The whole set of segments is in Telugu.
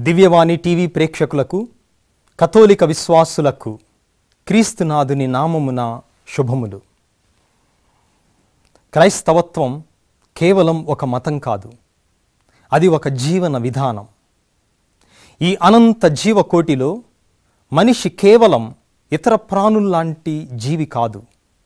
దివ్యవాణి టీవీ ప్రేక్షకులకు కథోలిక విశ్వాసులకు క్రీస్తునాథుని నామమున శుభములు క్రైస్తవత్వం కేవలం ఒక మతం కాదు అది ఒక జీవన విధానం ఈ అనంత జీవకోటిలో మనిషి కేవలం ఇతర ప్రాణుల్లాంటి జీవి కాదు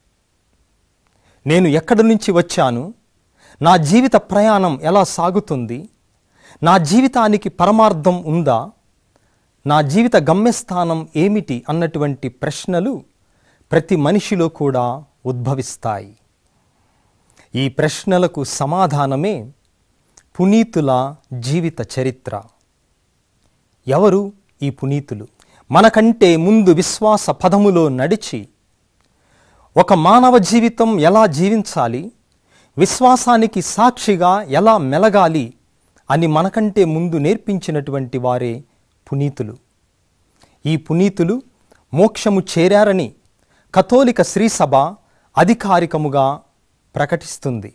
నేను ఎక్కడి నుంచి వచ్చాను నా జీవిత ప్రయాణం ఎలా సాగుతుంది నా జీవితానికి పరమార్థం ఉందా నా జీవిత గమ్యస్థానం ఏమిటి అన్నటువంటి ప్రశ్నలు ప్రతి మనిషిలో కూడా ఉద్భవిస్తాయి ఈ ప్రశ్నలకు సమాధానమే పునీతుల జీవిత చరిత్ర ఎవరు ఈ పునీతులు మనకంటే ముందు విశ్వాస పదములో నడిచి ఒక మానవ జీవితం ఎలా జీవించాలి విశ్వాసానికి సాక్షిగా ఎలా మెలగాలి అని మనకంటే ముందు నేర్పించినటువంటి వారే పునీతులు ఈ పునీతులు మోక్షము చేరారని కథోలిక శ్రీసభ అధికారికముగా ప్రకటిస్తుంది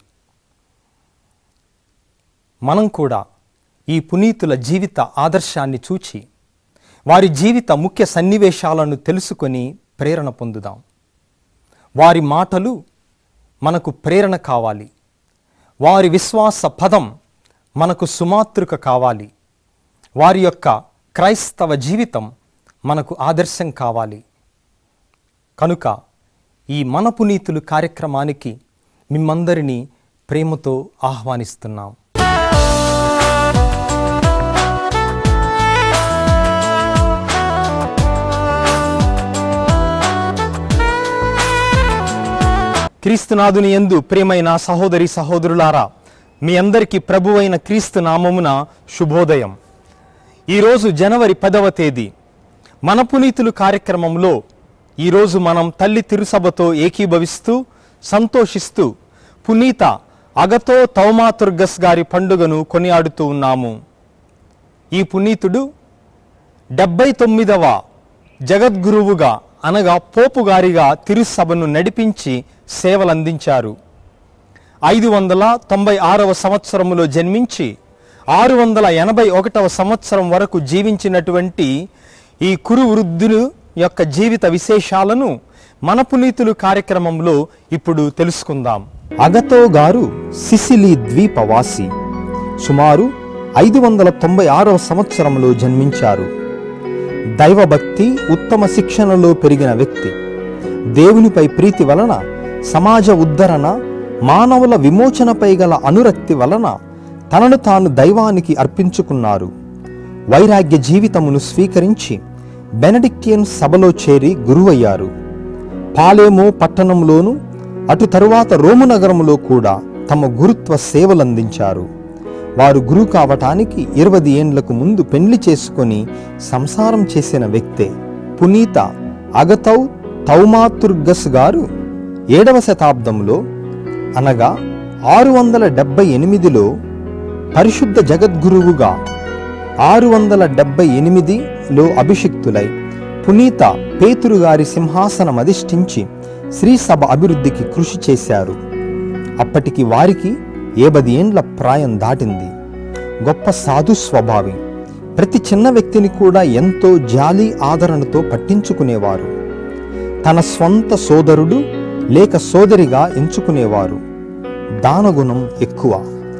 మనం కూడా ఈ పునీతుల జీవిత ఆదర్శాన్ని చూచి వారి జీవిత ముఖ్య సన్నివేశాలను తెలుసుకొని ప్రేరణ పొందుదాం వారి మాటలు మనకు ప్రేరణ కావాలి వారి విశ్వాస పదం మనకు సుమాతృక కావాలి వారి యొక్క క్రైస్తవ జీవితం మనకు ఆదర్శం కావాలి కనుక ఈ మన పునీతులు కార్యక్రమానికి మిమ్మందరినీ ప్రేమతో ఆహ్వానిస్తున్నాం క్రీస్తునాథుని యందు ప్రియమైన సహోదరి సహోదరులారా మీ అందరికీ ప్రభువైన క్రీస్తు నామమున శుభోదయం ఈరోజు జనవరి పదవ తేదీ మన పునీతులు కార్యక్రమంలో ఈరోజు మనం తల్లి తిరుసభతో ఏకీభవిస్తూ సంతోషిస్తూ పునీత అగతో తౌమాతుర్గస్ గారి పండుగను కొనియాడుతూ ఉన్నాము ఈ పునీతుడు డెబ్బై తొమ్మిదవ జగద్గురువుగా అనగా పోపు గారిగా తిరుసభను నడిపించి సేవలందించారు ఐదు వందల తొంభై ఆరవ సంవత్సరములో జన్మించి ఆరు వందల ఎనభై ఒకటవ సంవత్సరం వరకు జీవించినటువంటి ఈ కురు వృద్ధులు యొక్క జీవిత విశేషాలను మన పునీతులు కార్యక్రమంలో ఇప్పుడు తెలుసుకుందాం అగతో గారు సిసిలి ద్వీపవాసి సుమారు ఐదు వందల తొంభై ఆరవ సంవత్సరంలో జన్మించారు దైవభక్తి ఉత్తమ శిక్షణలో పెరిగిన వ్యక్తి దేవునిపై ప్రీతి వలన సమాజ ఉద్ధరణ మానవుల విమోచనపై గల అనురక్తి వలన తనను తాను దైవానికి అర్పించుకున్నారు వైరాగ్య జీవితమును స్వీకరించి బెనడిక్టియన్ సభలో చేరి గురువయ్యారు పాలేమో పట్టణంలోను అటు తరువాత రోము నగరములో కూడా తమ గురుత్వ సేవలందించారు వారు గురువు కావటానికి ఇరవై ఏండ్లకు ముందు పెండ్లి చేసుకొని సంసారం చేసిన వ్యక్తే పునీత అగతౌ తౌమాతుర్గస్ గారు ఏడవ శతాబ్దంలో అనగా ఆరు వందల డెబ్బై ఎనిమిదిలో పరిశుద్ధ జగద్గురువుగా ఆరు వందల డెబ్బై ఎనిమిదిలో అభిషిక్తులై పునీత పేతురు గారి సింహాసనం అధిష్ఠించి శ్రీసభ అభివృద్ధికి కృషి చేశారు అప్పటికి వారికి ఏబది ఏండ్ల ప్రాయం దాటింది గొప్ప సాధు స్వభావి ప్రతి చిన్న వ్యక్తిని కూడా ఎంతో జాలి ఆదరణతో పట్టించుకునేవారు తన స్వంత సోదరుడు లేక సోదరిగా ఎంచుకునేవారు దానగుణం ఎక్కువ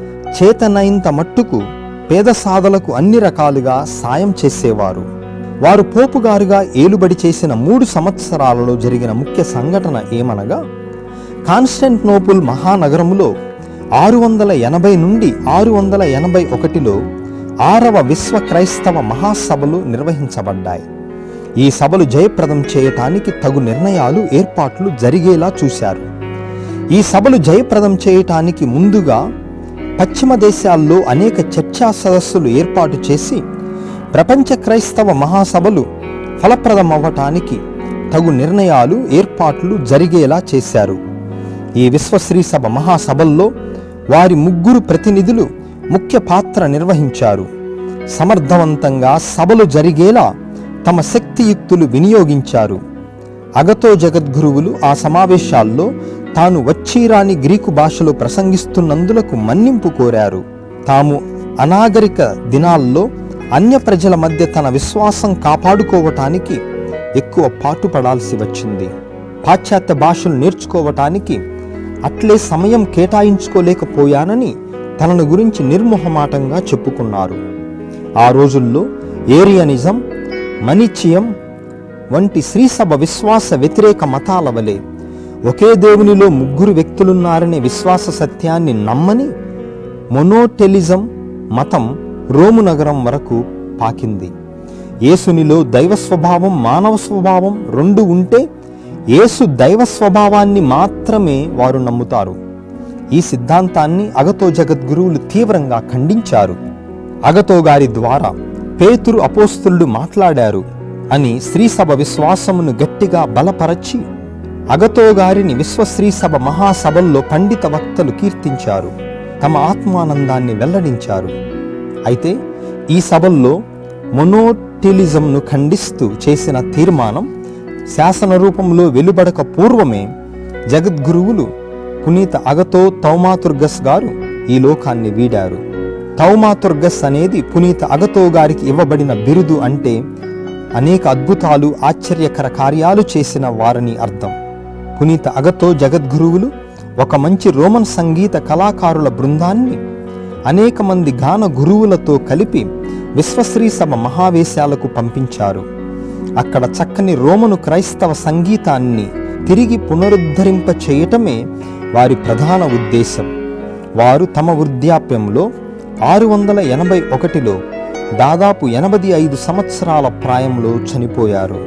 చేతనైంత మట్టుకు పేద సాధలకు అన్ని రకాలుగా సాయం చేసేవారు వారు పోపుగారుగా ఏలుబడి చేసిన మూడు సంవత్సరాలలో జరిగిన ముఖ్య సంఘటన ఏమనగా కాన్స్టంట్నోపుల్ మహానగరములో ఆరు వందల ఎనభై నుండి ఆరు వందల ఎనభై ఒకటిలో ఆరవ విశ్వ క్రైస్తవ మహాసభలు నిర్వహించబడ్డాయి ఈ సభలు జయప్రదం చేయటానికి తగు నిర్ణయాలు ఏర్పాట్లు జరిగేలా చూశారు ఈ సభలు జయప్రదం చేయటానికి ముందుగా పశ్చిమ దేశాల్లో అనేక చర్చా సదస్సులు ఏర్పాటు చేసి ప్రపంచ క్రైస్తవ మహాసభలు ఫలప్రదమవ్వటానికి తగు నిర్ణయాలు ఏర్పాట్లు జరిగేలా చేశారు ఈ విశ్వశ్రీ సభ మహాసభల్లో వారి ముగ్గురు ప్రతినిధులు ముఖ్య పాత్ర నిర్వహించారు సమర్థవంతంగా సభలు జరిగేలా తమ శక్తియుక్తులు వినియోగించారు అగతో జగద్గురువులు ఆ సమావేశాల్లో తాను వచ్చీరాని గ్రీకు భాషలో ప్రసంగిస్తున్నందులకు మన్నింపు కోరారు తాము అనాగరిక దినాల్లో అన్య ప్రజల మధ్య తన విశ్వాసం కాపాడుకోవటానికి ఎక్కువ పాటుపడాల్సి వచ్చింది పాశ్చాత్య భాషలు నేర్చుకోవటానికి అట్లే సమయం కేటాయించుకోలేకపోయానని తనను గురించి నిర్మోహమాటంగా చెప్పుకున్నారు ఆ రోజుల్లో ఏరియనిజం మనిచియం వంటి శ్రీసభ విశ్వాస వ్యతిరేక మతాల వలె ఒకే దేవునిలో ముగ్గురు వ్యక్తులున్నారనే విశ్వాస సత్యాన్ని నమ్మని మొనోటెలిజం మతం రోము నగరం వరకు పాకింది యేసునిలో దైవ స్వభావం మానవ స్వభావం రెండు ఉంటే యేసు దైవ స్వభావాన్ని మాత్రమే వారు నమ్ముతారు ఈ సిద్ధాంతాన్ని అగతో జగద్గురువులు తీవ్రంగా ఖండించారు అగతో గారి ద్వారా పేతురు అపోస్తులుడు మాట్లాడారు అని శ్రీసభ విశ్వాసమును గట్టిగా బలపరచి అగతో గారిని విశ్వశ్రీసభ మహాసభల్లో పండిత వక్తలు కీర్తించారు తమ ఆత్మానందాన్ని వెల్లడించారు అయితే ఈ సభల్లో మొనోటిలిజంను ఖండిస్తూ చేసిన తీర్మానం శాసన రూపంలో వెలువడక పూర్వమే జగద్గురువులు పునీత అగతో తౌమాతుర్గస్ గారు ఈ లోకాన్ని వీడారు తౌమాతుర్గస్ అనేది పునీత అగతో గారికి ఇవ్వబడిన బిరుదు అంటే అనేక అద్భుతాలు ఆశ్చర్యకర కార్యాలు చేసిన వారని అర్థం పునీత అగతో జగద్గురువులు ఒక మంచి రోమన్ సంగీత కళాకారుల బృందాన్ని అనేక మంది గాన గురువులతో కలిపి విశ్వశ్రీ సభ మహావేశాలకు పంపించారు అక్కడ చక్కని రోమను క్రైస్తవ సంగీతాన్ని తిరిగి పునరుద్ధరింప చేయటమే వారి ప్రధాన ఉద్దేశం వారు తమ వృద్ధాప్యంలో ఆరు వందల ఎనభై ఒకటిలో దాదాపు ఎనభై ఐదు సంవత్సరాల ప్రాయంలో చనిపోయారు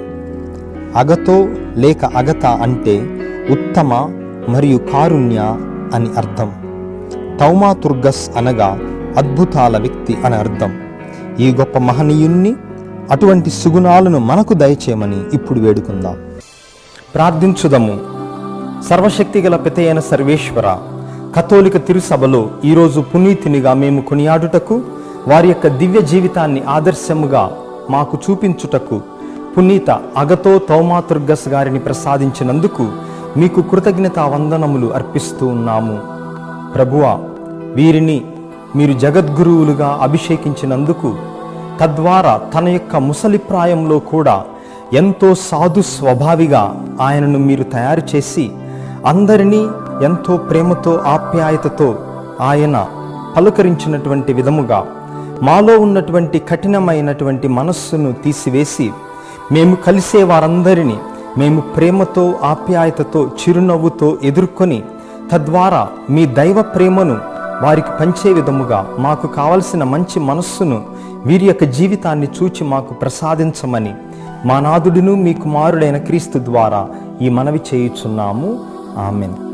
అగతో లేక అగత అంటే ఉత్తమ మరియు కారుణ్య అని అర్థం తౌమాతుర్గస్ అనగా అద్భుతాల వ్యక్తి అని అర్థం ఈ గొప్ప మహనీయుణ్ణి అటువంటి సుగుణాలను మనకు దయచేయమని ఇప్పుడు వేడుకుందాం ప్రార్థించుదము సర్వశక్తిగల పితయైన సర్వేశ్వర కథోలిక తిరుసభలో ఈరోజు పునీతినిగా మేము కొనియాడుటకు వారి యొక్క దివ్య జీవితాన్ని ఆదర్శముగా మాకు చూపించుటకు పునీత అగతో తౌమాతుర్గస్ గారిని ప్రసాదించినందుకు మీకు కృతజ్ఞతా వందనములు అర్పిస్తూ ఉన్నాము ప్రభువా వీరిని మీరు జగద్గురువులుగా అభిషేకించినందుకు తద్వారా తన యొక్క ముసలి ప్రాయంలో కూడా ఎంతో సాధు స్వభావిగా ఆయనను మీరు తయారు చేసి అందరినీ ఎంతో ప్రేమతో ఆప్యాయతతో ఆయన పలుకరించినటువంటి విధముగా మాలో ఉన్నటువంటి కఠినమైనటువంటి మనస్సును తీసివేసి మేము కలిసే వారందరినీ మేము ప్రేమతో ఆప్యాయతతో చిరునవ్వుతో ఎదుర్కొని తద్వారా మీ దైవ ప్రేమను వారికి పంచే విధముగా మాకు కావలసిన మంచి మనస్సును వీరి యొక్క జీవితాన్ని చూచి మాకు ప్రసాదించమని మా నాదుడును మీ కుమారుడైన క్రీస్తు ద్వారా ఈ మనవి చేయుచున్నాము ఆమెన్